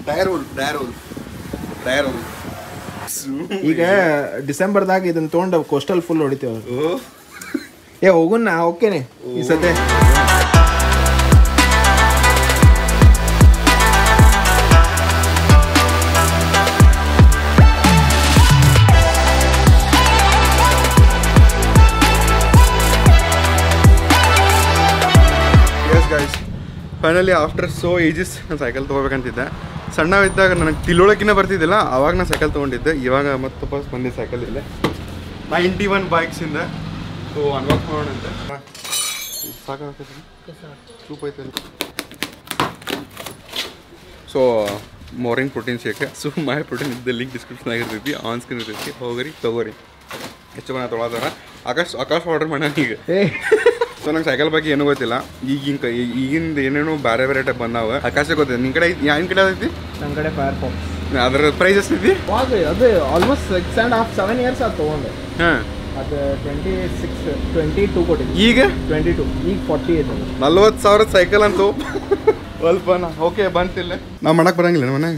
Tyre hole tyre hole tyre hole ಈಗ ಡಿಸೆಂಬರ್ದಾಗ ಇದನ್ನ ತೊಗೊಂಡು ಕೋಸ್ಟಲ್ ಫುಲ್ ಹೊಡಿತೇವೆ ಓ ಏ ಹೋಗುನ್ ನಾ ಓಕೆನೆ ಈ ಸತೆ yes guys finally after so ages ನಾನು ಸೈಕಲ್ ತೊಗೋಬೇಕಂತಿದ್ದೆ ಸಣ್ಣವಿದ್ದಾಗ ನನಗೆ ತಿಳುವಳಿಕೆನೇ ಬರ್ತಿದ್ದಿಲ್ಲ ಅವಾಗ ನಾನು ಸೈಕಲ್ ತೊಗೊಂಡಿದ್ದೆ ಇವಾಗ ಮತ್ತೆ ವಾಪಸ್ ಬಂದಿದ್ದೆ ಸೈಕಲ್ ಇಲ್ಲೇ ನೈಂಟಿ ಒನ್ ಬೈಕ್ಸಿಂದ ಸೊ ಅನ್ವಾಕ್ ಮಾಡೋಣ ಅಂತ ಸಾಕಾಗತ್ತೆ ಸೂಪ್ ಐತೆ so morning protein shake so my protein ಇದ್ದ ಲಿಂಕ್ ಡಿಸ್ಕ್ರಿಪ್ಷನ್ ಇರ್ತೈತಿ ಆನ್ ಸ್ಕ್ರೀನ್ ಇರ್ತೈತಿ ಹೋಗ್ರಿ ತಗೋರಿ ಎಷ್ಟು ಜನ ತೊಗೊಳತಾರ ಆಕಾಶ್ ಆಕಾಶ್ ಆರ್ಡರ್ ಮಾಡ್ಯಾನ ಈಗ ಏ ಸೊ ನಂಗೆ ಸೈಕಲ್ ಬಗ್ಗೆ ಏನೂ ಗೊತ್ತಿಲ್ಲ ಈಗಿನ ಕ ಈಗಿಂದ ಏನೇನೋ ಬೇರೆ ಬೇರೆ ಟೈಪ್ ಬಂದಾವ ಆಕಾಶ ಗೊತ್ತಿಲ್ಲ ನಿನ್ನ ಕಡೆ ಯಾವ ಕಡೆ ಐತಿ ನನ್ನ ಕಡೆ ಫೈರ್ ಫಾಕ್ಸ್ ಅದರ ಪ್ರೈಸ್ ಎಷ್ಟೈತಿ ಅದು ಅದು almost six and half seven years ಅದು ತೊಗೊಂಡೆ ಹಾಂ ಅದು ಟ್ವೆಂಟಿ ಸಿಕ್ಸ್ ಟ್ವೆಂಟಿ ಟೂ ಕೊಟ್ಟಿದ್ದೆ ಈಗ ಟ್ವೆಂಟಿ ಟೂ ಈಗ ಫಾರ್ಟಿ ಏಟ್ ನಲ್ವತ್ತು ಸಾವಿರದ ಸೈಕಲ್ ಅಂತೂ ಸ್ವಲ್ಪ ಓಕೆ ಬಂತಿಲ್ಲ ನಾವು ಮಾಡಕ್ಕೆ ಬರಂಗಿಲ್ಲ ಮನ್ಯಾಗ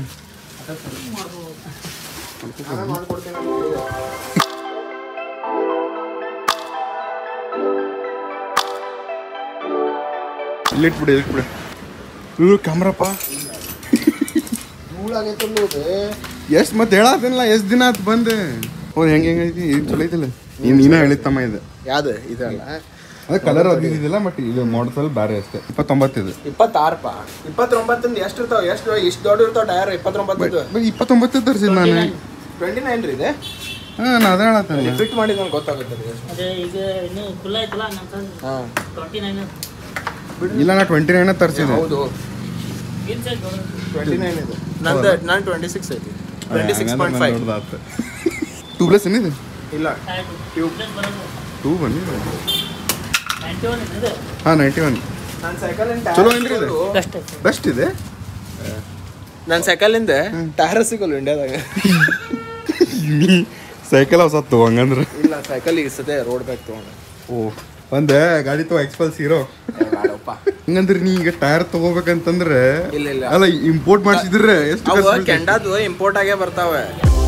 ಇಲ್ಲಿಟ್ಬಿಡಿ ಇಲ್ಲಿಟ್ಬಿಡಿ ಇವ್ರು ಕ್ಯಾಮ್ರಪ್ಪ ಎಷ್ಟು ಮತ್ತೆ ಹೇಳತ್ತೇನಿಲ್ಲ ಎಷ್ಟು ದಿನ ಆಯ್ತು ಬಂದೆ ಹೌದು ಹೆಂಗೆ ಹೆಂಗೈತಿ ಇದು ಚಲೋ ಐತಿಲ್ಲ ನೀನು ನೀನೇ ಹೇಳಿತ್ತಮ್ಮ ಇದು ಯಾವ್ದು ಇದಲ್ಲ ಅದೇ ಕಲರ್ ಅದಿದ್ದಿಲ್ಲ ಬಟ್ ಇದು ಮಾಡಲ್ ಬೇರೆ ಅಷ್ಟೇ ಇಪ್ಪತ್ತೊಂಬತ್ತಿದು ಇಪ್ಪತ್ತಾರಪ್ಪ ಇಪ್ಪತ್ತೊಂಬತ್ತಂದು ಎಷ್ಟು ಇರ್ತಾವ ಎಷ್ಟು ಇಷ್ಟು ದೊಡ್ಡ ಇರ್ತಾವ ಟೈರ್ ಇಪ್ಪತ್ತೊಂಬತ್ತು ಬಟ್ ಇಪ್ಪತ್ತೊಂಬತ್ತು ತರಿಸಿದ್ ನಾನು ಟ್ವೆಂಟಿ ನೈನ್ ರೀ ಇದೆ ಹಾಂ ನಾನು ಅದೇ ಹೇಳತ್ತಲ್ಲ ಫಿಟ್ ಮಾಡಿದ್ ನಂಗೆ ಗೊತ್ತಾಗುತ್ತೆ ಅದು. ಅದೇ ಈಗ ಇನ್ನೂ ಖುಲ್ಲ ಐತಲ್ಲ ನಮ್ಮ ಹಾ ಟ್ವೆಂಟಿ ನೈನ್ ಇಲ್ಲ ನಾ ಟ್ವೆಂಟಿ ನೈನ್ ತರಿಸಿದೆ ಹೌದು ಏನು ಸೈಜ್ ದೊಡ್ಡದು ಟ್ವೆಂಟಿ ನೈನ್ ಇದೆ ನಂದು ನಾನು ಟ್ವೆಂಟಿ ಸಿಕ್ಸ್ ಐತಿ twenty six point five two plus ಏನಿದೆ ಇಲ್ಲ ಟ್ಯೂಬ್ ಬರೋದು ಟೂ ಬಂದಿದೆ ನೈಂಟಿ ಒನ್ ಇದೆ ಹಾಂ ನೈಂಟಿ ಒನ್ ನನ್ನ ಸೈಕಲ್ ಚಲೋ ಏನ್ರಿ ಇದು? ಬೆಸ್ಟ್ ಐತೆ ಬೆಸ್ಟ್ ಇದೆ ನನ್ನ ಸೈಕಲಿಂದ ಟೈರ್ ಸಿಗಲ್ಲ ಇಂಡಿಯಾದಾಗ ಸೈಕಲ್ ಹೊಸ ಹಂಗಂದ್ರೆ ಇಲ್ಲ ಸೈಕಲ್ ಈಗ ಸದ್ಯ ರೋಡ್ ಬ್ಯಾಗ್ ತೊಗೊಂಡೆ ಓ ಒಂದೇ ಗಾಡಿ ತಗೋ ಎಕ್ಸ್ಪಲ್ಸ್ ಹೀರೋ ಬೇಡಪ್ಪ ಹಂಗಂದ್ರೆ ನೀ ಈಗ ಟೈರ್ ತಗೋಬೇಕಂತಂದ್ರೆ ಇಲ್ಲ, ಇಲ್ಲ. ಅಲ್ಲ ಇಂಪೋರ್ಟ್ ಮಾಡಿಸಿದ್ರೆ ಎಷ್ಟು ಅವು ಖರ್ಚು ಬೀಳ್ತೈತಿ? ಕೆಂಡಾದು ಇಂಪೋರ್ಟ್ ಆಗೇ ಬರ್ತಾವೆ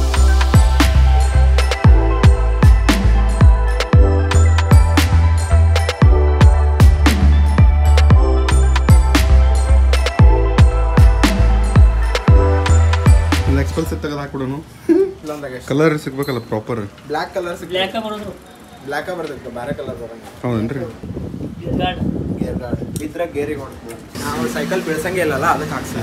ಒಂದು ಎಕ್ಸ್ಪಲ್ಸ್ ತೆಗೆದು ಹಾಕ್ಬಿಡೋನು ಇಲ್ಲೊಂದಾಗ ಕಲರ್ ಸಿಗ್ಬೇಕಲ್ಲ ಪ್ರಾಪರ್ ಬ್ಲ್ಯಾಕ್ ಕಲರ್ ಸಿಗ್ ಬ್ಲ್ಯಾಕ ಬರೋದು ಬ್ಲ್ಯಾಕ್ ಬರ್ತೈತೆ ಬೇರೆ ಕಲರ್ ಬರಂಗ ಹೌದೇನ್ರಿ ಗಾರ್ಡ್ ಗೇರ್ ಗಾರ್ಡ್ ಇದ್ರ ಗೇರಿಗೆ ಹೊಡ್ತೀವಿ ನಾವು ಸೈಕಲ್ ಬೀಳ್ಸಂಗೆ ಇಲ್ಲಲ್ಲ ಅದಕ್ಕೆ ಹಾಕ್ಸಿ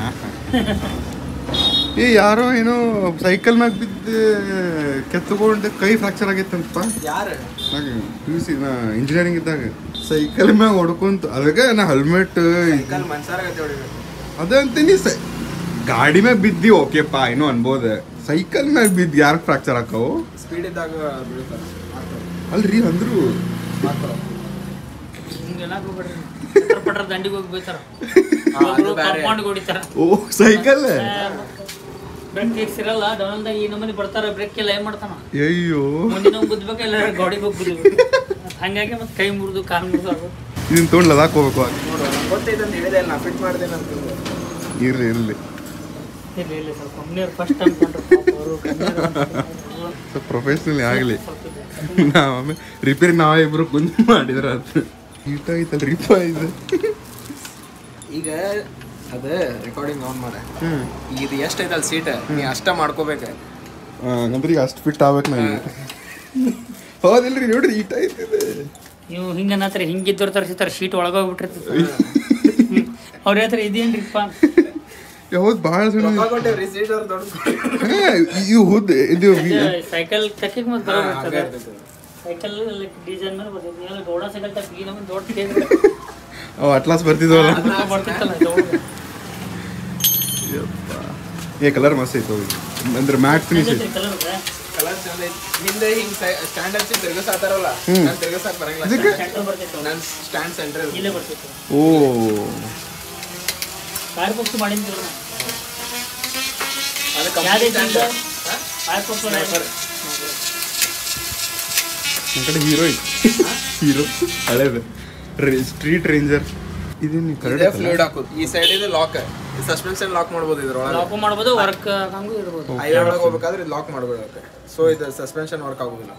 ಏ ಯಾರೋ ಏನೋ ಸೈಕಲ್ ಮ್ಯಾಗ ಬಿದ್ದು ಕೆತ್ತಕೊಂಡು ಕೈ ಫ್ರಾಕ್ಚರ್ ಆಗೈತಂತಪ್ಪ ಯಾರು ಪಿ ಯು ಸಿ ನಾ ಇಂಜಿನಿಯರಿಂಗ್ ಇದ್ದಾಗ ಸೈಕಲ್ ಮ್ಯಾಗ ಹೊಡ್ಕೊಂತ ಅದಕ್ಕೆ ನಾ ಹೆಲ್ಮೆಟ್ ಸೈಕಲ್ ಮನ್ಸಾರಾಗತ್ತೆ ಹೊಡಿಬೇಕು ಅದೇ ಅಂತೀನಿ ಸೈ ಗಾಡಿ ಮ್ಯಾಗ ಬಿದ್ದಿ ಓಕೆಪ್ಪ ಏನೋ ಅನ್ಬೋದ ಸೈಕಲ್ ಮ್ಯಾಗ ಬಿದ್ದು ಯಾರು ಫ್ರಾಕ್ಚರ್ ಹಾಕವು ಸ್ಪೀಡ್ ಇದ್ದಾಗ ಬೀಳ್ತಾರೆ ಮಾಡ್ತಾರೆ. ಅಲ್ರಿ ಅಂದ್ರು ಮಾಡ್ತಾರೆ. ಹಿಂಗೆ ಏನಾಗ ಹೋಗ್ಬೇಡ್ರಿ ಪಟ್ರ ಪಟ್ರ ದಂಡಿಗೆ ಹೋಗಿ ಬೀಳ್ತಾರ ಹಾ, ಅದು ಬೇರೆ. ಕಾಂಪೌಂಡ್ ಹೊಡಿತಾರ ಓ ಸೈಕಲ್ ಬ್ರೇಕ್ ಫಿಕ್ಸ್ ಇರಲ್ಲ ಡೌನ್ದಾಗ ಈ ನಮೂನಿ ಬರ್ತಾರ ಬ್ರೇಕ್ ಎಲ್ಲ ಏನ್ ಮಾಡ್ತಾನ ಅಯ್ಯೋ ಮುಂದಿನ ಗುದ್ಬೇಕು ಇಲ್ಲ ಗಾಡಿಗೆ ಹೋಗಿ ಗುದ್ಬೇಕು ಹಂಗಾಗಿ ಮತ್ತೆ ಕೈ ಮುರಿದು ಕಾಲು ಮುರಿದು ಅದು ಇದನ್ನ ತೊಗೊಂಡು ಲದಾಕ್ ಹೋಗ್ಬೇಕು ನೋಡು ನಂಗೆ ಗೊತ್ತೈತೆ ಅಂತ ಹೇಳಿದೆ ನಾ ಫಿಟ್ ಮಾಡಿದೆ ಅಂತಂದು ಇರ್ಲಿ ಇರ್ಲಿ ಇಲ್ಲ ಇಲ್ಲ ಸ್ವಲ್ಪ ಕಮ್ಮಿ ಫಸ್ಟ್ ಟೈಮ್ ಅವರು ಸ್ವಲ್ಪ ಪ್ರೊಫೆಷ್ನಲ್ ಆಗಲಿ ನಾವು ಆಮೇಲೆ ರಿಪೇರಿ ನಾವೇ ಇಬ್ರು ಕುಂತು ಮಾಡಿದ್ರ ಅದು ಈಟ ಐತಲ್ಲ ರಿಪ ಇದು ಈಗ ಅದು ರೆಕಾರ್ಡಿಂಗ್ ಆನ್ ಮಾಡ ಇದು ಎಷ್ಟೈತಲ್ಲ ಸೀಟ್ ನೀ ಅಷ್ಟ ಮಾಡ್ಕೋಬೇಕು ಹಂಗಂದ್ರೆ ಈಗ ಅಷ್ಟು ಫಿಟ್ ಆಗ್ಬೇಕು ನನಗೆ ಹೌದಿಲ್ರಿ ನೋಡ್ರಿ ಈಟ ಐತಿದೆ ನೀವು ಹಿಂಗೆ ಅನ್ನತ್ರಿ ಹಿಂಗಿದ್ದವ್ರು ತರಿಸಿರ್ತಾರೆ ಶೀಟ್ ಒಳಗೋಗ್ಬಿಟ್ಟಿರ್ತೈತೆ ಅವ್ರ ಹೇಳ್ತಾರೆ ಇದೇನ್ರಿಪ್ಪ ಹೌದು ಭಾಳ ಜನ ಕೊಟ್ಟೇವ್ರಿ ಸೀಟ್ ಅವ್ರು ದೊಡ್ಡ ಹಾ, ಇವು ಹುದ್ ಇದು ಸೈಕಲ್ ತಕ್ಕಿಗೆ ಮತ್ತೆ ಬರೋಬರ್ತದೆ ಸೈಕಲ್ ಡಿಸೈನ್ ಮೇಲೆ ಬರ್ತೈತೆ ನೀವು ಗೌಡ ಸೈಕಲ್ ತಕ್ಕಿ ನಮ್ಗೆ ದೊಡ್ಡ ಕೇಂದ್ರ ಅವು ಅಟ್ಲಾಸ್ ಬರ್ತಿದ್ವಲ್ಲ ಬರ್ತಿತ್ತಲ್ಲ ದೊಡ್ಡ ಏ ಕಲರ್ ಮಸ್ತ್ ಐತೆ ಹೋಗಿ ಅಂದ್ರೆ ಮ್ಯಾಟ್ ಫಿನಿಶ್ ಐತೆ ಕಲರ್ ಕಲರ್ ಚಂದ ಐತಿ ಹಿಂದೆ ಹಿಂಗ್ ಸ್ಟ್ಯಾಂಡ್ ಹಚ್ಚಿ ತಿರ್ಗಸಾತಾರಲ್ಲ ನಾನು ತಿರ್ಗಸಾಕ್ ಬರಂಗಿಲ್ಲ ಸೆಂಟರ್ ಬರ್ತೈತೆ ನನ್ನ ಸ್ಟ್ಯಾಂಡ್ ಸೆಂಟರ್ ಇಲ್ಲೇ ಬರ್ತೈತೆ ಓ ಫೈರ್ ಬಾಕ್ಸ್ ಮಾಡಿದ್ದಿಲ್ಲ ಅದು ಯಾವ್ದು ಕಂಪ್ಲೀಟ್ ಐತಿ ಫೈರ್ ಬಾಕ್ಸ್ ನನ್ನ ಕಡೆ ಹೀರೋ ಐತಿ ಹೀರೋ ಹಳೇದು ಸ್ಟ್ರೀಟ್ ರೇಂಜರ್ ಇದೇನು ಇದೇ ಕರೆಕ್ಟ್ ಫ್ಲೂಯಿಡ್ ಹಾಕೋದು ಈ ಸೈಡ್ ಇದೆ ಲಾಕ್ ಸಸ್ಪೆನ್ಷನ್ ಲಾಕ್ ಮಾಡ್ಬೋದು ಇದ್ರೊಳಗೆ ಲಾಕು ಮಾಡ್ಬೋದು ವರ್ಕ್ ಹಂಗೂ ಇರ್ಬೋದು ಹೈವೇ ಒಳಗೆ ಹೋಗ್ಬೇಕಾದ್ರೆ ಇದು ಲಾಕ್ ಮಾಡ್ಬಿಡುತ್ತೆ ಸೊ ಇದು ಸಸ್ಪೆನ್ಷನ್ ವರ್ಕ್ ಆಗೋದಿಲ್ಲ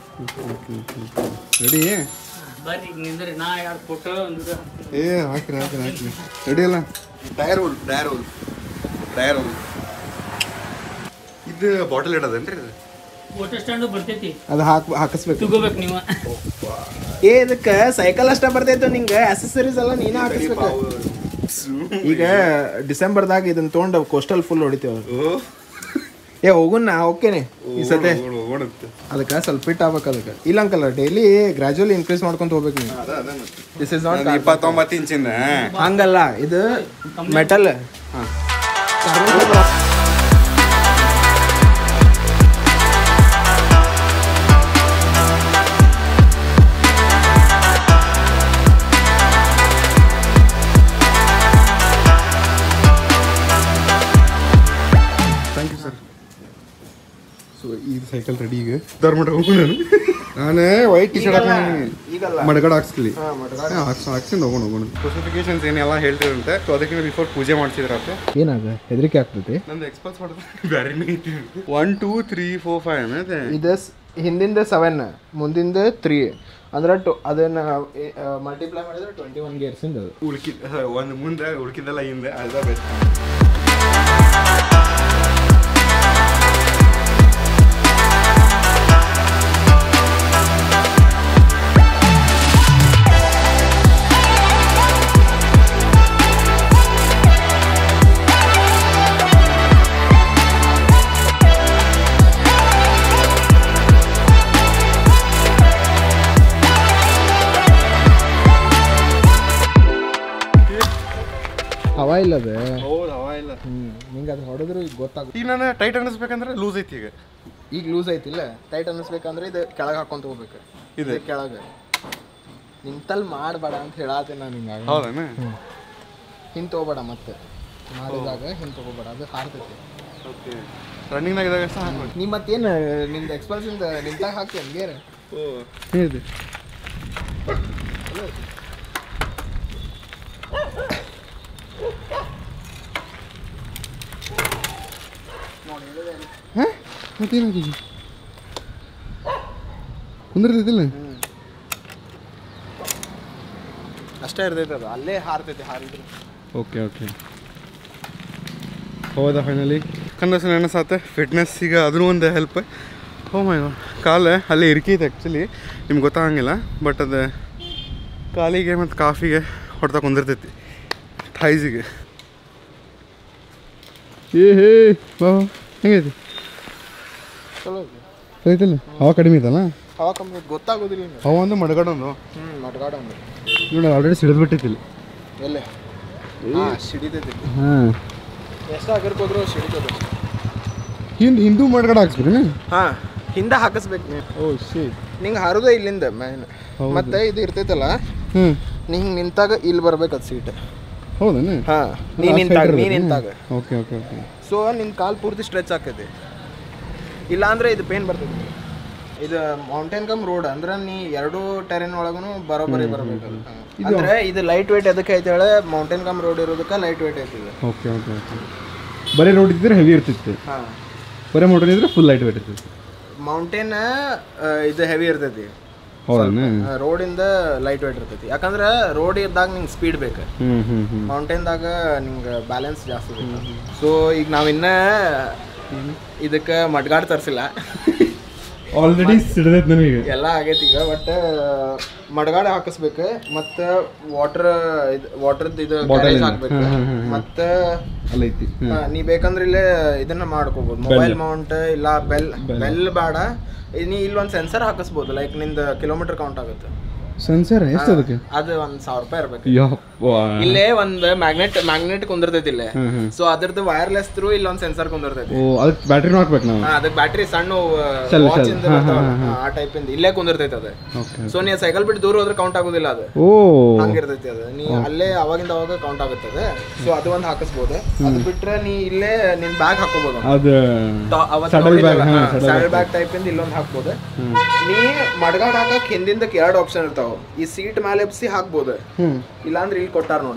ರೆಡಿ ಬರ್ರಿ ಈಗ ನಿಂದ್ರಿ ನಾ ಎರಡು ಫೋಟೋ ಒಂದು video ಹಾಕ್ತೀನಿ. ಏ ಹಾಕ್ರಿ ಹಾಕ್ರಿ ಹಾಕ್ರಿ ರೆಡಿ ಅಲ್ಲ tyre hole tyre hole tyre hole ಇದು ಬಾಟಲ್ ಇಡೋದೇನ್ರಿ ಇದು ಫೋಟೋ ಸ್ಟ್ಯಾಂಡು ಬರ್ತೈತಿ ಅದು ಹಾಕ್ ಹಾಕಿಸ್ಬೇಕು ತಗೋಬೇಕು ನೀವು ಏ ಇದಕ್ಕೆ ಸೈಕಲ್ ಅಷ್ಟ ಬರ್ತೈತೆ ನಿಂಗೆ ಅಸೆಸರೀಸ್ ಎಲ್ಲ ನೀನೇ ಹಾಕಿಸ್ಬೇಕು ಈಗ ಡಿಸೆಂಬರ್ದಾಗ ಇದನ್ನ ತೊಗೊಂಡು ಕೋಸ್ಟಲ್ ಫುಲ್ ಹೊಡಿತೇವೆ ಓ ಏ ಹೋಗುನ್ ಓಕೆನೆ ಈ ಸತೆ ಓಡುತ್ತೆ ಅದಕ್ಕೆ ಸ್ವಲ್ಪ ಫಿಟ್ ಆಗ್ಬೇಕು ಅದಕ್ಕೆ ಇಲ್ಲ ಅಂಕಲ್ಲ ಡೈಲಿ ಗ್ರಾಜುವಲಿ ಇನ್ಕ್ರೀಸ್ ಮಾಡ್ಕೊಂತ ಹೋಗ್ಬೇಕು ನೀವು ಅದ ಅದ ಮತ್ತೆ ದಿಸ್ ಇಸ್ ನಾಟ್ ಇಪ್ಪತ್ತೊಂಬತ್ತು ಇಂಚಿಂದ ಹಂಗಲ್ಲ ಇದು metal thank you sir so ಈ ಸೈಕಲ್ ರೆಡಿ ಈಗ ಧರ್ಮಟ ಹೋಗು ನಾನು ನಾನು ವೈಟ್ ಟಿ ಶರ್ಟ್ ಈಗಲ್ಲ ಮಡಗಡ ಹಾಕ್ಸ್ಲಿ ಹಾ, ಮಡ್ಗಾಡ್. ಹಾಕ್ಸ್ ಹಾಕ್ಸಿಂದ ಹೋಗೋಣ ಹೋಗೋಣ ಸ್ಪೆಸಿಫಿಕೇಶನ್ಸ್ ಏನೆಲ್ಲ ಹೇಳ್ತಿರಂತೆ ಸೊ ಅದಕ್ಕೆ ಬಿಫೋರ್ ಪೂಜೆ ಮಾಡ್ಸಿದ್ರಪ್ಪ ಏನಾಗ ಹೆದರಿಕೆ ಆಗ್ತೈತಿ ನಂದು ಎಕ್ಸ್ಪಲ್ಸ್ ಹೊಡೆದು ಬೇರೆನೇ ಇಟ್ಟಿರುತ್ತೆ one two three four five ಅದೇ ಇದು ಸ್- ಹಿಂದಿಂದ ಸೆವೆನ್ ಮುಂದಿಂದ ತ್ರೀ ಅಂದ್ರೆ ಟು ಅದನ್ನ ಮಲ್ಟಿಪ್ಲೈ ಮಾಡಿದ್ರೆ ಟ್ವೆಂಟಿ ಒನ್ ಗೇರ್ಸಿಂದ ಅದು ಉಳ್ಕಿದ ಒಂದು ಮುಂದೆ ಉಳ್ಕಿದ್ದೆಲ್ಲ ಹಿಂದೆ ಅದ ಬೆಸ್ಟ್ ಹವಾ ಇಲ್ಲ ಅದು ಹೌದು ಹವಾ ಇಲ್ಲ ಹ್ಮ್ ನಿಂಗೆ ಅದು ಹೊಡೆದ್ರು ಈಗ ಗೊತ್ತಾಗ ಈಗ ನಾನು ಟೈಟ್ ಅನ್ನಿಸ್ಬೇಕಂದ್ರೆ ಲೂಸ್ ಐತಿ ಈಗ ಈಗ ಲೂಸ್ ಐತಿಲ್ಲ ಟೈಟ್ ಅನ್ನಿಸ್ಬೇಕಂದ್ರೆ ಇದು ಕೆಳಗೆ ಹಾಕೊಂತ ಹೋಗ್ಬೇಕು ಇದು? ಇದು ಕೆಳಗೆ ನಿಂತಲ್ ಮಾಡಬೇಡ ಅಂತ ಹೇಳಾತೀನಿ ನಾನು ಹಿಂಗಾಗಿ ಹೌದನ ಹಿಂಗೆ ತೊಗೋಬೇಡ ಮತ್ತೆ ಮಾಡಿದಾಗ ಹಿಂಗೆ ತೊಗೋಬೇಡ ಅದು ಹಾರ್ತೈತಿ ಓಕೆ ರನ್ನಿಂಗ್ನಾಗ ಇದ್ದಾಗ ಅಷ್ಟೇ ಹಾಕ್ಬೇಕು ನೀ ಮತ್ತೇನು ನಿಂದು ಎಕ್ಸ್ಪಲ್ಸಿಂದ ನಿಂತಾಗ ಹಾಕಿ ಹಂಗೇರ ಓ ಹೇಳಿದೆ ಹಾಂ ಮತ್ತೇನಾಗಿದೆ ಕುಂದಿರ್ತೈತಿಲ್ಲ ಅಷ್ಟೇ ಇರ್ತೈತೆ ಅದು ಅಲ್ಲೇ ಹಾರ್ತೈತಿ ಹಾರಿದ್ರೆ ಓಕೆ ಓಕೆ ಹೌದಾ ಫೈನಲಿ ಕನ್ನಡ ನೆನಸಾತ ಫಿಟ್ನೆಸ್ ಈಗ ಅದೂ ಒಂದು ಹೆಲ್ಪ್ ಓ ಮೈ ಗಾಡ್ ಕಾಲು ಅಲ್ಲೇ ಇರ್ಕೈತೆ ಆ್ಯಕ್ಚುಲಿ ನಿಮ್ಗೆ ಗೊತ್ತಾಗಂಗಿಲ್ಲ ಬಟ್ ಅದು ಕಾಲಿಗೆ ಮತ್ತು ಕಾಫಿಗೆ ಹೊಡ್ತಾ ಕುಂದಿರ್ತೈತಿ ಥೈಸಿಗೆ ಏ ಹೇ ಬಾ ಹೆಂಗೈತಿ ಚಲೋ ಐತಲ್ಲ ಹವಾ ಕಡಿಮೆ ಐತಲ್ಲ ಹವಾ ಕಮ್ಮಿ ಗೊತ್ತಾಗೋದಿಲ್ಲ ಹಿಂಗೆ ಹವಾ ಒಂದು ಮಡಗಡೊಂದು ಹ್ಞೂ ಮಟ್ಗಾಡ ಅಂದ್ರೆ ನೋಡಿ ಆಲ್ರೆಡಿ ಸಿಡಿದು ಬಿಟ್ಟೈತಿಲ್ಲ ಎಲ್ಲೇ ಹಾಂ ಸಿಡಿತೈತಿ ಹಾಂ ಎಷ್ಟು ಆಗಿರ್ಬೋದ್ರು ಸಿಡಿತದ ಹಿಂದೆ ಹಿಂದೂ ಮಡಗಡ ಹಾಕ್ಸ್ಬಿಡ್ರಿ ಹಾಂ ಹಿಂದೆ ಹಾಕಿಸ್ಬೇಕು ನೀನು ಓ ಶೇ ನಿಂಗೆ ಹಾರೋದೇ ಇಲ್ಲಿಂದ ಮೇನ್ ಹೌದು. ಮತ್ತೆ ಇದು ಇರ್ತೈತಲ್ಲ ಹ್ಞೂ ನೀ ಹಿಂಗೆ ನಿಂತಾಗ ಇಲ್ಲಿ ಬರ್ಬೇಕು ಅದು ಸೀಟ್ ಹೌದಾ ಹಾಂ ನೀ ನಿಂತಾಗ ನೀ ನಿಂತಾಗ ಓಕೆ ಓಕೆ ಓಕೆ ಸೊ ನಿನ್ನ ಕಾಲು ಪೂರ್ತಿ ಸ್ಟ್ರೆಚ್ ಆಕೈತಿ ಇಲ್ಲಾಂದ್ರೆ ಇದು ಪೇನ್ ಬರ್ತೈತಿ ಇದು ಮೌಂಟೇನ್ ಕಮ್ ರೋಡ್ ಅಂದ್ರೆ ನೀ ಎರಡು ಟೆರೆನ್ ಒಳಗೂ ಬರೋಬ್ಬರಿ ಬರಬೇಕು ಅಂದ್ರೆ ಇದು ಲೈಟ್ ವೇಟ್ ಎದಕ್ಕೆ ಐತೆ ಹೇಳ ಮೌಂಟೇನ್ ಕಮ್ ರೋಡ್ ಇರೋದಕ್ಕೆ ಲೈಟ್ ವೇಟ್ ಐತಿ ಇದು ಓಕೆ ಓಕೆ ಓಕೆ ಬರೀ ರೋಡ್ ಇದ್ದರೆ ಹೆವಿ ಇರ್ತಿತ್ತು ಹಾಂ ಬರೀ ಮೋಟರ್ ಇದ್ರೆ ಫುಲ್ ಲೈಟ್ ವೇಟ್ ಇರ್ತೈತಿ ಮೌಂಟೇನ್ ಇದು ಹೆವಿ ಇರ್ತೈತಿ ಹೌದಾ ರೋಡಿಂದ ಲೈಟ್ ವೇಟ್ ಇರ್ತೈತಿ ಯಾಕಂದ್ರೆ ರೋಡ್ ಇದ್ದಾಗ ನಿಂಗೆ ಸ್ಪೀಡ್ ಬೇಕು ಹ್ಞೂ ಹ್ಞೂ ಹ್ಞೂ ಮೌಂಟೇನ್ದಾಗ ನಿಂಗೆ ಬ್ಯಾಲೆನ್ಸ್ ಜಾಸ್ತಿ ಬೇಕು ಸೊ ಈಗ ನಾವಿನ್ನ ಇದಕ್ಕೆ ಮಡ್ಗಾಡ್ ತರಿಸಿಲ್ಲ ಆಲ್ರೆಡಿ ಸಿಡದೈತೆ ನನಗೆ ಎಲ್ಲ ಆಗೈತಿ ಈಗ ಬಟ್ ಮಡ್ಗಾಡ ಹಾಕಿಸ್ಬೇಕು ಮತ್ತು ವಾಟರ್ ಇದು ವಾಟರ್ದು ಇದು Bottle ಕ್ಯಾರೇಜ್ ಇಂದ. ಹಾಕ್ಬೇಕು ಹ್ಮ್, ಹ್ಮ್, ಹ್ಮ್. ಮತ್ತು ಅಲ್ಲೈತಿ ಹಾ, ನೀ ಬೇಕಂದ್ರೆ ಇಲ್ಲೇ ಇದನ್ನ ಮಾಡ್ಕೋಬಹುದು ಮೊಬೈಲ್ ಮೌಂಟ್ ಇಲ್ಲ ಬೆಲ್ ಬೆಲ್ ಬೇಡ ಇದ್ ನೀ ಇಲ್ಲೊಂದು ಸೆನ್ಸರ್ ಹಾಕಿಸ್ಬೋದು ಲೈಕ್ ನಿಂದ ಕಿಲೋಮೀಟರ್ ಕೌಂಟ್ ಆಗುತ್ತೆ ಸೆನ್ಸರ್ ಎಷ್ಟು ಅದಕ್ಕೆ ಅದು ಒಂದ್ ಸಾವಿರ ರೂಪಾಯಿ ಇರ್ಬೇಕು ಯಪ್ಪ ಇಲ್ಲೇ ಒಂದ್ ಮ್ಯಾಗ್ನೆಟ್ ಮ್ಯಾಗ್ನೆಟ್ ಕುಂದಿರ್ತೈತಿ ಇಲ್ಲೇ ಹ್ಮ್, ಹ್ಮ್. ಸೊ ಅದ್ರದ್ದು ವೈರ್ಲೆಸ್ ಥ್ರೂ ಇಲ್ಲೊಂದ್ ಸೆನ್ಸರ್ ಕುಂದಿರ್ತೈತಿ ಓ ಅದಕ್ಕೆ ಬ್ಯಾಟ್ರಿನೂ ಹಾಕ್ಬೇಕು ನಾವು ಹಾ, ಅದಕ್ಕೆ ಬ್ಯಾಟ್ರಿ ಸಣ್ಣ Cell, ವಾಚ್ cell. ಇಂದ ಹಾ, ಬರ್ತಾವಲ್ಲ, ಹಾ, ಹಾ. ಹಾ, ಆ ಟೈಪ್ ಇಂದ ಇಲ್ಲೇ ಕುಂದಿರ್ತೈತಿ ಅದು ಓಕೆ ಸೊ ನೀ ಸೈಕಲ್ ಬಿಟ್ಟು ದೂರ ಹೋದ್ರೆ ಕೌಂಟ್ ಆಗೋದಿಲ್ಲ ಅದು ಓ ಹಂಗಿರ್ತೈತಿ ಅದು ನೀ ಅಲ್ಲೇ ಅವಾಗಿಂದ ಅವಾಗ ಕೌಂಟ್ ಆಗುತ್ತೆ ಅದು ಸೊ ಅದು ಒಂದು ಹಾಕಿಸ್ಬೋದು ಅದು ಬಿಟ್ರೆ ನೀ ಇಲ್ಲೇ ನಿನ್ ಬ್ಯಾಗ್ ಹಾಕೋಬಹುದು ಅದು Saddle bag, ಹಾ, saddle saddle bag. Bag type ಇಂದ ಇಲ್ಲೊಂದು ಹಾಕ್ಬೋದು ನೀ ಮಡ್ಗಾಡ್ ಹಾಕಕ್ ಹಿಂದಿಂದ ಎರಡು ಆಪ್ಷನ್ ಇರ್ತಾವ ಈ ಸೀಟ್ ಮೇಲೆ ಎಬ್ಸಿ ಹಾಕ್ಬೋದು ಹ್ಞೂ ಇಲ್ಲಾಂದ್ರೆ ಇಲ್ಲಿ ಕೊಟ್ಟಾರ ನೋಡ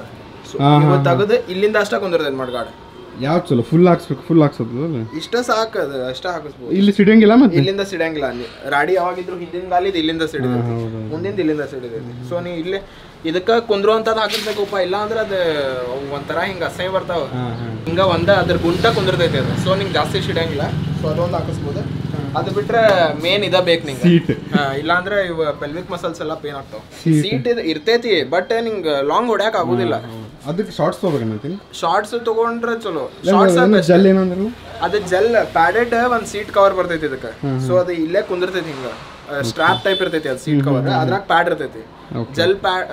ಹಾ, ಇವು ಹಾ, ತೆಗೆದು ಇಲ್ಲಿಂದ ಅಷ್ಟ ಕುಂದಿರ್ತೈತೆ ಮಡ್ಗಾಡ್ ಯಾವ್ದು ಚಲೋ ಫುಲ್ ಹಾಕ್ಸ್ಬೇಕು ಫುಲ್ ಹಾಕ್ಸೋದು ಇಷ್ಟ ಸಾಕು ಅದು ಅಷ್ಟ ಹಾಕಿಸ್ಬೋದು ಇಲ್ಲಿ ಸಿಡಿಯಂಗಿಲ್ಲ ಮತ್ತೆ ಇಲ್ಲಿಂದ ಸಿಡಂಗಿಲ್ಲ ಅಲ್ಲಿ ರಾಡಿ ಯಾವಾಗಿದ್ರು ಹಿಂದಿನ ಗಾಲಿದ್ ಇಲ್ಲಿಂದ ಸಿಡಿದೈತಿ ಹೌದು. ಮುಂದಿಂದ ಇಲ್ಲಿಂದ ಸಿಡಿದೈತಿ ಸೊ ನೀ ಇಲ್ಲೇ ಇದಕ್ಕ ಕುಂದ್ರುವಂತದ್ ಹಾಕಿರ್ಬೇಕಪ್ಪ ಇಲ್ಲ ಅಂದ್ರೆ ಅದು ಒಂಥರ ಹಿಂಗ ಅಸಹ್ಯ ಬರ್ತಾವ ಹಾಂ ಹಾಂ ಹಿಂಗ ಒಂದ ಅದ್ರ ಗುಂಟ ಕುಂದಿರ್ತೈತಿ ಅದು ಸೊ ನಿಂಗೆ ಜಾಸ್ತಿ ಸಿಡಂಗಿಲ್ಲ ಸೊ ಅದೊಂದು ಹಾಕಿಸ್ಬೋದು ಅದು ಬಿಟ್ರೆ ಮೇನ್ ಇದ ಬೇಕು ನಿಂಗೆ ಸೀಟ್ ಹಾ, ಇಲ್ಲಾಂದ್ರೆ ಇವ ಪೆಲ್ವಿಕ್ ಮಸಲ್ಸ್ ಎಲ್ಲ ಪೇನ್ ಆಗ್ತಾವ ಸೀಟ್ ಇದು ಇರ್ತೈತಿ ಬಟ್ ನಿಂಗ್ ಲಾಂಗ್ ಹೊಡ್ಯಾಕ್ ಆಗುದಿಲ್ಲ ಅದಕ್ಕೆ ಶಾರ್ಟ್ಸ್ ತೊಗೋಬೇಕಂತೀನಿ ಶಾರ್ಟ್ಸ್ ತಗೊಂಡ್ರೆ ಚಲೋ ಶಾರ್ಟ್ಸ್ ಜಲ್ ಏನಂದ್ರಲ್ಲ ಅದು ಜೆಲ್ ಪ್ಯಾಡೆಡ್ ಒಂದ್ ಸೀಟ್ ಕವರ್ ಬರ್ತೈತಿ ಇದಕ್ಕೆ ಸೊ ಅದು ಇಲ್ಲೇ ಕುಂದಿರ್ತೈತಿ ಹಿಂಗ ಸ್ಟ್ರಾಪ್ ಟೈಪ್ ಇರ್ತೈತಿ ಅದು ಸೀಟ್ ಕವರ್ ಅದ್ರಾಗ ಪ್ಯಾಡ್ ಇರ್ತೈತಿ ಜೆಲ್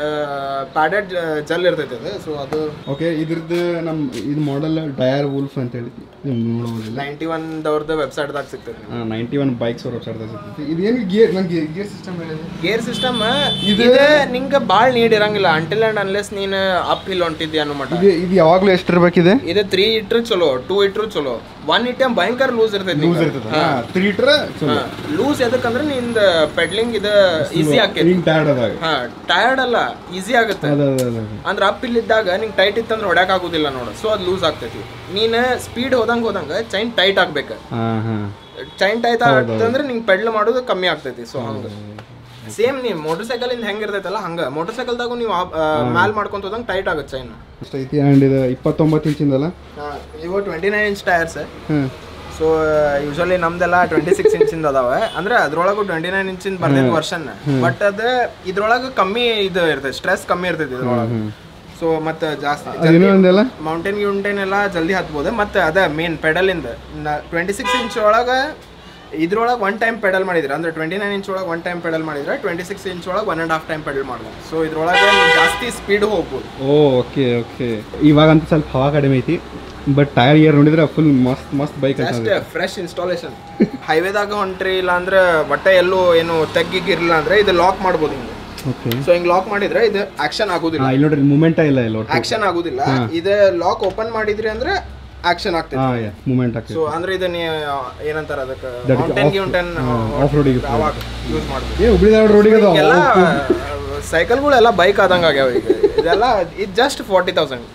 ಪ್ಯಾಡೆಡ್ ಜೆಲ್ ಇರ್ತೈತಿ ಅದು ಸೊ ಅದು ಓಕೆ ಇದ್ರದ್ದು ನಮ್ಮ ಇದು ಮಾಡೆಲ್ ಡಯರ್ ವೂಲ್ಫ್ ಅಂತ ಹೇಳಿ ನೀವು ನೋಡೋದಿಲ್ಲ ನೈಂಟಿ ಒನ್ ದವ್ರದ್ದು ವೆಬ್ಸೈಟ್ದಾಗ ಸಿಗ್ತೈತಿ ನೈಂಟಿ ಒನ್ ಬೈಕ್ಸ್ ಅವ್ರ ವೆಬ್ಸೈಟ್ ಸಿಗ್ತೈತಿ ಇದೇನು ಗೇರ್ ನಂಗೆ ಗೇರ್ ಸಿಸ್ಟಮ್ ಹೇಳಿದೆ ಗೇರ್ ಸಿಸ್ಟಮ್ ಇದು ನಿಂಗೆ ಭಾಳ ನೀಡ್ ಇರಂಗಿಲ್ಲ ಅಂಟಿಲ್ ಅಂಡ್ ಅನ್ಲೆಸ್ ನೀನು ಅಪ್ ಹಿಲ್ ಹೊಂಟಿದ್ಯಾ ಅನ್ನೋ ಮಟ್ಟ ಇದು ಇದು ಯಾವಾಗಲೂ ಎಷ್ಟು ಇರಬೇಕಿದೆ ಇದು ತ್ರೀ ಇಟ್ರು ಚಲೋ ಟೂ ಇಟ್ರು ಚಲೋ ಒನ್ ಇಟ್ಟೆ ಭಯಂಕರ ಲೂಸ್ ಇರ್ತೈತಿ ಲೂಸ್ ಇರ್ತದೆ ತ್ರೀ ಇಟ್ರೆ ಚಲೋ ಲೂಸ್ ಎದಕ್ಕಂದ್ರೆ ನಿಂದ ಪೆಡ್ಲಿಂಗ್ ಇದು ಈಸಿ ಆಕೈತಿ ಹಿಂಗೆ ಟೈರ್ಡ್ ಅದಾಗ ಹಾ ಟಯರ್ಡ್ ಅಲ್ಲ ಈಸಿ ಆಗುತ್ತೆ ಅದ ಅದ ಅದ ಅಂದ್ರೆ ಅಪ್ ಇಲ್ಲಿದ್ದಾಗ ನಿಂಗೆ ಟೈಟ್ ಇತ್ತಂದ್ರೆ ಹೊಡ್ಯಾಕ್ ಆಗುದಿಲ್ಲ ನೋಡು ಸೊ ಅದು ಲೂಸ್ ಆಗ್ತೈತಿ ನೀನು ಸ್ಪೀಡ್ ಹೋದಂಗೆ ಹೋದಂಗೆ ಚೈನ್ ಟೈಟ್ ಆಗ್ಬೇಕು ಹಾಂ ಹಾಂ ಚೈನ್ ಟೈಟ್ ಆಗ್ತಂದ್ರೆ ನಿಂಗೆ ಪೆಡ್ಲ್ ಮಾಡೋದು ಕಮ್ಮಿ ಆಗ್ತೈತಿ ಸೊ ಹಂಗೆ ಸೇಮ್ ನೀವು ಮೋಟರ್ ಸೈಕಲ್ ಇಂದ ಹೆಂಗ್ ಇರ್ತೈತಲ್ಲ ಹಂಗ ಮೋಟರ್ ಸೈಕಲ್ದಾಗೂ ನೀವು ಮ್ಯಾಲ್ ಮಾಡ್ಕೊಂತ ಹೋದಂಗೆ ಟೈಟ್ ಆಗುತ್ತೆ ಚೈನ್ ಅಷ್ಟೈತಿ ಆ್ಯಂಡ್ ಇದು ಇಪ್ಪತ್ತೊಂಬತ್ತು ಇಂಚಿಂದಲ್ಲ ಇವು ಟ್ವೆಂಟಿ ನೈನ್ ಇಂಚ್ ಟೈರ್ಸ್ ಹಾಂ ಸೊ ಯೂಶಲಿ ನಮ್ದೆಲ್ಲ ಟ್ವೆಂಟಿ ಸಿಕ್ಸ್ ಇಂಚಿಂದ ಅದಾವೆ ಅಂದ್ರೆ ಅದ್ರೊಳಗು ಟ್ವೆಂಟಿ ನೈನ್ ಇಂಚಿಂದ ಬರ್ತೈತಿ ವರ್ಷನ್ ಬಟ್ ಅದ ಇದ್ರೊಳಗೆ ಕಮ್ಮಿ ಇದು ಇರ್ತೈತಿ ಸ್ಟ್ರೆಸ್ ಕಮ್ಮಿ ಇರ್ತೈತಿ ಇದ್ರೊಳಗೆ ಸೊ ಮತ್ತೆ ಜಾಸ್ತಿ ಅದೇನೋ ಒಂದಲ್ಲ ಮೌಂಟೇನ್ ಗಿೌಂಟೇನ್ ಎಲ್ಲ ಜಲ್ದಿ ಹತ್ಬೋದು ಮತ್ತೆ ಅದ ಮೇನ್ ಪೆಡಲಿಂದ ಟ್ವೆಂಟಿ ಸಿಕ್ಸ್ ಇಂಚ್ ಒಳಗೆ ಇದ್ರೊಳಗೆ ಒನ್ ಟೈಮ್ ಪೆಡಲ್ ಮಾಡಿದ್ರೆ ಅಂದ್ರೆ ಟ್ವೆಂಟಿ ನೈನ್ ಇಂಚ್ ಒಳಗೆ ಒನ್ ಟೈಮ್ ಪೆಡಲ್ ಮಾಡಿದ್ರೆ ಟ್ವೆಂಟಿ ಸಿಕ್ಸ್ ಇಂಚ್ ಒಳಗೆ one and half time pedal ಮಾಡ್ಬೋದು ಸೊ ಇದ್ರೊಳಗೆ ನೀವು ಜಾಸ್ತಿ ಸ್ಪೀಡ್ ಹೋಗ್ಬೋದು ಓ ಓಕೆ ಓಕೆ ಇವಾಗಂತೂ ಸ್ವಲ್ಪ ಹವಾ ಕಡಿಮೆ ಐತಿ ಬಟ್ ಟೈರ್ ಇಯರ್ ನೋಡಿದ್ರೆ ಫುಲ್ ಮಸ್ತ್ ಮಸ್ತ್ ಬೈಕ್ ಅಂತ ಅಷ್ಟೇ ಫ್ರೆಶ್ ಇನ್ಸ್ಟಾಲೇಷನ್ ಹೈವೇದಾಗ ಹೊಂಟ್ರಿ ಇಲ್ಲ ಅಂದ್ರೆ ಬಟ್ಟೆ ಎಲ್ಲೂ ಏನು ತೆಗ್ಗಿಗಿರ್ಲಿಲ್ಲ ಅಂದ್ರೆ ಇದು ಲಾಕ್ ಮಾಡ್ಬೋದು ಹಿಂಗೆ ಓಕೆ ಸೊ ಹಿಂಗ್ ಲಾಕ್ ಮಾಡಿದ್ರೆ ಇದು ಆಕ್ಷನ್ ಆಗುದಿಲ್ಲ ಹಾಂ ಇಲ್ಲಿ ನೋಡ್ರಿ ಮೂಮೆಂಟ ಇಲ್ಲ ಇಲ್ಲ ಒಟ್ಟು ಆಕ್ಷನ್ ಆಗುದಿಲ್ಲ ಇದು ಲಾಕ್ ಓಪನ್ ಮಾಡಿದ್ರಿ ಅಂದ್ರೆ ಆಕ್ಷನ್ ಆಗ್ತೈತಿ ಹಾಂ ಯಾ ಮೂಮೆಂಟ್ ಆಗ್ತದೆ ಸೊ ಅಂದ್ರೆ ಇದು ನೀ ಏನಂತಾರ ಅದಕ್ಕೆ That is ಮೌಂಟೇನ್ off- ಗಿೌಂಟೇನ್ ಆಫ್ ರೋಡಿಗೆ ಅವಾಗ ಯೂಸ್ ಮಾಡ್ಬೋದು ಏ ಹುಬ್ಳಿ ರೋಡಿಗೆ ಅದಾವ ಎಲ್ಲ ಸೈಕಲ್ಗಳೆಲ್ಲ ಬೈಕ್ ಆದಂಗ ಆಗ್ಯಾವ ಈಗ ಇದೆಲ್ಲ ಇದು ಜಸ್ಟ್ ಫಾರ್ಟಿ ತೌಸಂಡ್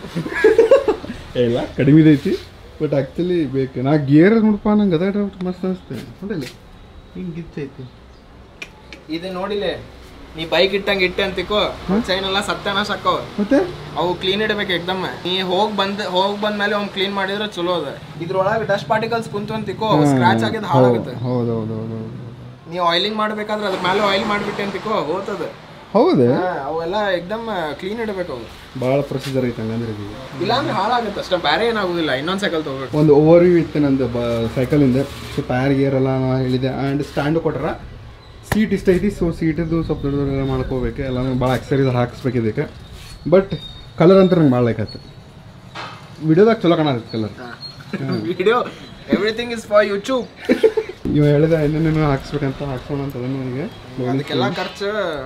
ಏ, ಇಲ್ಲ ಕಡಿಮೆ ಐತಿ ಬಟ್ ಆ್ಯಕ್ಚುಲಿ ಬೇಕು ನಾ ಗೇರ್ ನೋಡಪ್ಪ ನಂಗೆ ಅದ ಮಸ್ತ್ ಅನಿಸ್ತೇ ನೋಡಿಲ್ಲ ಹಿಂಗೆ ಗಿಚ್ಚೈತಿ ಇದು ನೋಡಿಲೆ ನೀ ಬೈಕ್ ಇಟ್ಟಂಗೆ ಇಟ್ಟೆ ಅಂತಿಕೋ ಚೈನ್ ಎಲ್ಲ ಸತ್ಯನಾಶ ಆಕ್ಕವ ಮತ್ತೆ ಅವು ಕ್ಲೀನ್ ಇಡಬೇಕು ಎಕ್ದಮ್ ನೀ ಹೋಗ್ ಬಂದ್ ಹೋಗ್ ಬಂದ್ಮೇಲೆ ಅವ್ನು ಕ್ಲೀನ್ ಮಾಡಿದ್ರೆ ಚಲೋ ಅದ ಇದ್ರೊಳಗೆ ಡಸ್ಟ್ ಪಾರ್ಟಿಕಲ್ಸ್ ಕುಂತು ಅಂತಿಕೋ ಸ್ಕ್ರಾಚ್ ಆಗಿದ್ ಹಾಳಾಗುತ್ತೆ ಹೌದು ಹೌದು ಹೌದು ಹೌದು ನೀವು ಆಯಿಲಿಂಗ್ ಮಾಡ್ಬೇಕಾದ್ರೆ ಅದ್ರ ಮೇಲೆ ಆಯಿಲ್ ಮಾಡ್ಬಿಟ್ಟೆ ಅಂತಿಕೋ ಹೋಗ್ತದ ಹೌದೇ ಅವೆಲ್ಲ ಎಕ್ದಮ್ ಕ್ಲೀನ್ ಇಡಬೇಕು ಅವು ಭಾಳ ಪ್ರೊಸೀಜರ್ ಐತೆ ಹಂಗಂದ್ರೆ ಇದು ಇಲ್ಲಾಂದ್ರೆ ಹಾಳಾಗುತ್ತೆ ಅಷ್ಟೇ ಬೇರೆ ಏನಾಗುದಿಲ್ಲ ಇನ್ನೊಂದ್ ಸೈಕಲ್ ತಗೋಬೇಕು ಒಂದು ಓವರ್ ವ್ಯೂ ಇತ್ತು ನಂದು ಬ ಸೈಕಲಿಂದ ಸೊ ಟೈರ್ ಗೇರ್ ಎಲ್ಲ ನಾ ಹೇಳಿದೆ ಆ್ಯಂಡ್ ಸ್ಟ್ಯಾಂಡು ಕೊಟ್ರ ಸೀಟ್ ಇಷ್ಟ ಐತಿ ಸೊ ಸೀಟದ್ದು ಸ್ವಲ್ಪ ದೊಡ್ಡ ದೊಡ್ಡ ಮಾಡ್ಕೋಬೇಕು ಎಲ್ಲ ಭಾಳ ಅಕ್ಸರೀಸ್ ಹಾಕಿಸ್ಬೇಕು ಇದಕ್ಕೆ ಬಟ್ ಕಲರ್ ಅಂತ ನಂಗೆ ಭಾಳ ಲೈಕ್ ಆಯ್ತು ವಿಡಿಯೋದಾಗ ಚಲೋ ಕಾಣತ್ತೆ colour video everything is for YouTube ಇವ ಹೇಳಿದ ಏನೇನೇನೋ ಹಾಕ್ಸ್ಬೇಕಂತ ಹಾಕ್ಸೋಣ ಅಂತ ಅದನ್ನು ನನಗೆ ಅದಕ್ಕೆಲ್ಲ ಖರ್ಚು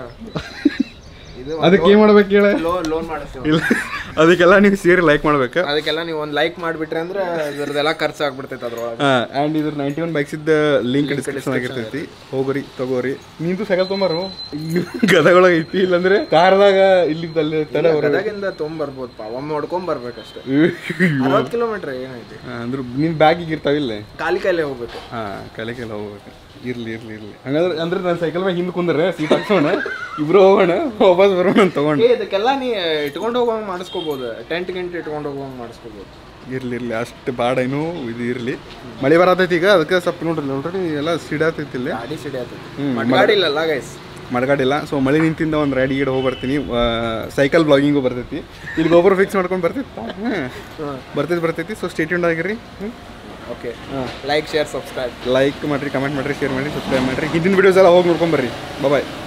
ಇದು ಅದಕ್ಕೆ ಏನು ಮಾಡ್ಬೇಕು ಹೇಳ ಲೋನ್ ಲೋನ್ ಮಾಡಿಸ್ತೀವಿ ಇಲ್ಲ ಅದಕ್ಕೆಲ್ಲ ನೀವು ಸೇರಿ ಲೈಕ್ ಮಾಡ್ಬೇಕು ಅದಕ್ಕೆಲ್ಲ ನೀವು ಒಂದು ಲೈಕ್ ಮಾಡಿಬಿಟ್ರೆ ಅಂದ್ರೆ ಅದ್ರದ್ದೆಲ್ಲ ಖರ್ಚು ಆಗ್ಬಿಡ್ತೈತೆ ಅದ್ರೊಳಗೆ ಆ್ಯಂಡ್ ಇದ್ರ ನೈಂಟಿ ಒನ್ ಬೈಕ್ಸಿದ್ದ ಲಿಂಕ್ ಡಿಸ್ಕ್ರಿಪ್ಷನ್ ಆಗಿರ್ತೈತಿ ಹೋಗ್ರಿ ತಗೋರಿ ನಿಂದು ಸೈಕಲ್ ತೊಂಬರು ಗದಗೊಳಗೆ ಐತಿ ಇಲ್ಲಂದ್ರೆ ಕಾರ್ದಾಗ ಇಲ್ಲಿಂದ ಅಲ್ಲಿ ತಡ ಗದಗಿಂದ ತೊಗೊಂಬರ್ಬೋದಪ್ಪ ಒಮ್ಮೆ ಹೊಡ್ಕೊಂಡ್ ಬರ್ಬೇಕಷ್ಟೇ ಅರವತ್ತು ಕಿಲೋಮೀಟರ್ ಏನೈತಿ ಅಂದ್ರೆ ನಿನ್ ಬ್ಯಾಗಿಗೆ ಇರ್ತಾವಿಲ್ಲ ಖಾಲಿ ಕೈಲೇ ಹೋಗ್ಬೇಕು ಹಾಂ ಕಲೆಗೆಲ್ಲ ಹೋಗ್ಬೇಕು ಇರ್ಲಿ ಇರ್ಲಿ ಇರ್ಲಿ ಹಂಗಂದ್ರೆ ಅಂದ್ರೆ ನನ್ನ ಸೈಕಲ್ ಮ್ಯಾಗ ಹಿಂದೆ ಕುಂದ್ರೆ ಸೀಟ್ ಹಾಕ್ಸೋಣ ಇಬ್ರು ಹೋಗೋಣ ವಾಪಸ್ ಬರೋಣ ಅಂತ ತಗೊಂಡು ಏ ಇದಕ್ಕೆಲ್ಲ ನೀ ಇಟ್ಕೊಂಡು ಹೋಗೋಂಗ್ ಮಾಡಿಸ್ಕೋಬೋದು ಟೆಂಟ್ ಗಿಂಟ್ ಇಟ್ಕೊಂಡು ಹೋಗೋಂಗ್ ಮಾಡಿಸ್ಕೋಬೋದು ಇರ್ಲಿ ಇರ್ಲಿ ಅಷ್ಟು ಬಾಡ ಏನು ಇದು ಇರ್ಲಿ ಮಳೆ ಬರತೈತಿ ಈಗ ಅದಕ್ಕೆ ಸ್ವಲ್ಪ ನೋಡ್ರಿ ಆಲ್ರೆಡಿ ಎಲ್ಲ ಸಿಡಾತೈತಿ ಇಲ್ಲಿ ಗಾಡಿ ಸಿಡಿ ಆಗ್ತೈತಿ ಹ್ಮ್, ಮಡ್ಗಾಡಿ ಇಲ್ಲಲ್ಲ ಗೈಸ್ ಮಡಗಾಡಿಲ್ಲ ಸೊ ಮಳೆ ನಿಂತಿಂದ ಒಂದು ರೈಡ್ ಗೀಡ್ ಹೋಗಿ ಬರ್ತೀನಿ ಸೈಕಲ್ ಬ್ಲಾಗಿಂಗು ಬರ್ತೈತಿ ಇಲ್ಲಿ ಗೊಬ್ಬರ ಫಿಕ್ಸ್ ಮಾಡ್ಕೊಂಡು ಬರ್ತೈತಿ ಹಾಂ ಬರ್ತೈತಿ ಬರ್ತೈತಿ ಸೊ ಸ್ಟೇಟ್ಯೂಂಡ್ ಆಗಿರಿ okay like share subscribe like ಮಾಡಿರಿ ಕಮೆಂಟ್ ಮಾಡಿರಿ ಶೇರ್ ಮಾಡಿರಿ ಸಬ್ಸ್ಕ್ರೈಬ್ ಮಾಡಿರಿ ಹಿಂದಿನ ವೀಡಿಯೋಸ್ ಎಲ್ಲ ಹೋಗಿ ನೋಡ್ಕೊಂಬರ್ರಿ ಬಾಯ್